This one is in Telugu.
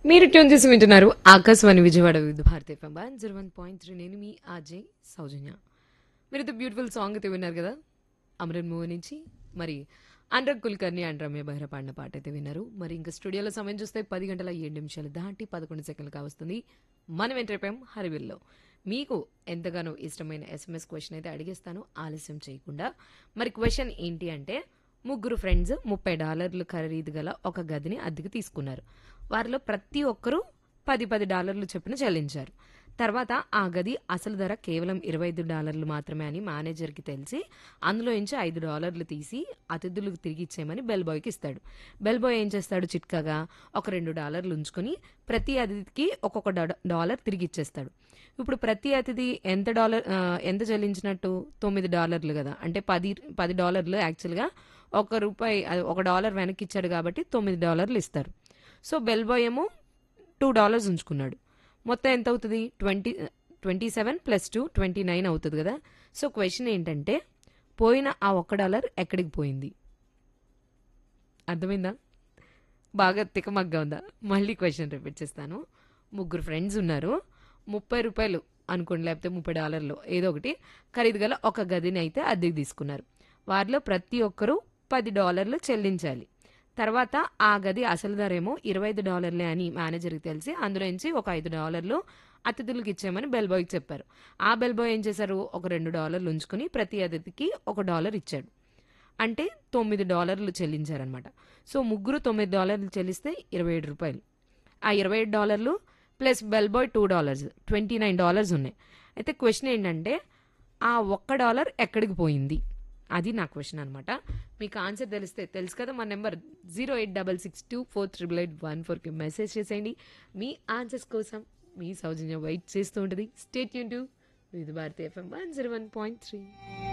మీరు ట్యూన్ చేసి వింటున్నారు Akashvani Vijayawada Vividh Bharati FM one zero one point three నేను మీ అజయ్ సౌజన్య మీరు అయితే బ్యూటిఫుల్ సాంగ్ అయితే విన్నారు కదా అమరన్ మూవీ నుంచి మరి అనురాగ్ కుల్కర్ని అండ్ రమ్య బహిర పాడిన పాట అయితే విన్నారు మరి ఇంకా స్టూడియోలో సమయం చూస్తే పది గంటల ఏడు నిమిషాలు దాటి పదకొండు సెకండ్లు కావస్తుంది మనం ఎంటర్పోయాం హరివిల్లో మీకు ఎంతగానో ఇష్టమైన ఎస్ఎంఎస్ క్వశ్చన్ అయితే అడిగేస్తాను ఆలస్యం చేయకుండా మరి క్వశ్చన్ ఏంటి అంటే ముగ్గురు ఫ్రెండ్స్ ముప్పై డాలర్లు ఖరీదు గల ఒక గదిని అద్దెకు తీసుకున్నారు వారిలో ప్రతి ఒక్కరూ పది పది డాలర్లు చొప్పున చెల్లించారు తర్వాత ఆ గది అసలు ధర కేవలం ఇరవై ఐదు డాలర్లు మాత్రమే అని మేనేజర్కి తెలిసి అందులో నుంచి ఐదు డాలర్లు తీసి అతిథులకు తిరిగి ఇచ్చేయమని బెల్ బాయ్కి ఇస్తాడు బెల్ బాయ్ ఏం చేస్తాడు చిట్కాగా ఒక రెండు డాలర్లు ఉంచుకొని ప్రతి అతిథికి ఒక్కొక్క డా- డాలర్ తిరిగి ఇచ్చేస్తాడు ఇప్పుడు ప్రతి అతిథి ఎంత డాలర్ ఆ, ఎంత చెల్లించినట్టు తొమ్మిది డాలర్లు కదా అంటే పది పది డాలర్లు యాక్చువల్గా ఒక రూపాయి అది ఒక డాలర్ వెనక్కి ఇచ్చాడు కాబట్టి తొమ్మిది డాలర్లు ఇస్తారు సో బెల్ బాయ్ ఏమో టూ డాలర్స్ ఉంచుకున్నాడు మొత్తం ఎంత అవుతుంది twenty twenty seven plus two twenty nine అవుతుంది కదా సో క్వశ్చన్ ఏంటంటే పోయిన ఆ ఒక్క డాలర్ ఎక్కడికి పోయింది అర్థమైందా బాగా తికమగ్గా ఉందా మళ్ళీ క్వశ్చన్ రిపీట్ చేస్తాను ముగ్గురు ఫ్రెండ్స్ ఉన్నారు ముప్పై రూపాయలు అనుకోండి లేకపోతే ముప్పై డాలర్లు ఏదో ఒకటి ఖరీదు గల ఒక గదిని అయితే అద్దెకి తీసుకున్నారు వారిలో ప్రతి ఒక్కరూ పది డాలర్లు చెల్లించాలి తర్వాత ఆ గది అసలు ధర ఏమో ఇరవై ఐదు డాలర్లే అని మేనేజర్కి తెలిసి అందులో నుంచి ఒక ఐదు డాలర్లు అతిథులకు ఇచ్చామని బెల్ బాయ్కి చెప్పారు ఆ బెల్ బాయ్ ఏం చేశారు ఒక రెండు డాలర్లు ఉంచుకుని ప్రతి అతిథికి ఒక డాలర్ ఇచ్చాడు అంటే తొమ్మిది డాలర్లు చెల్లించారనమాట సో ముగ్గురు తొమ్మిది డాలర్లు చెల్లిస్తే ఇరవై ఏడు రూపాయలు ఆ ఇరవై ఏడు డాలర్లు plus bell boy two dollars twenty nine dollars ఉన్నాయి అయితే క్వశ్చన్ ఏంటంటే ఆ ఒక్క డాలర్ ఎక్కడికి పోయింది అది నా క్వశ్చన్ అనమాట మీకు ఆన్సర్ తెలిస్తే తెలుసు కదా మా number zero eight double six two four triple eight one ఫోర్కి మెసేజ్ చేసేయండి మీ ఆన్సర్స్ కోసం మీ సౌజన్య వెయిట్ చేస్తూ ఉంటుంది స్టేట్ యూన్ to Vividh Bharati FM one zero one point three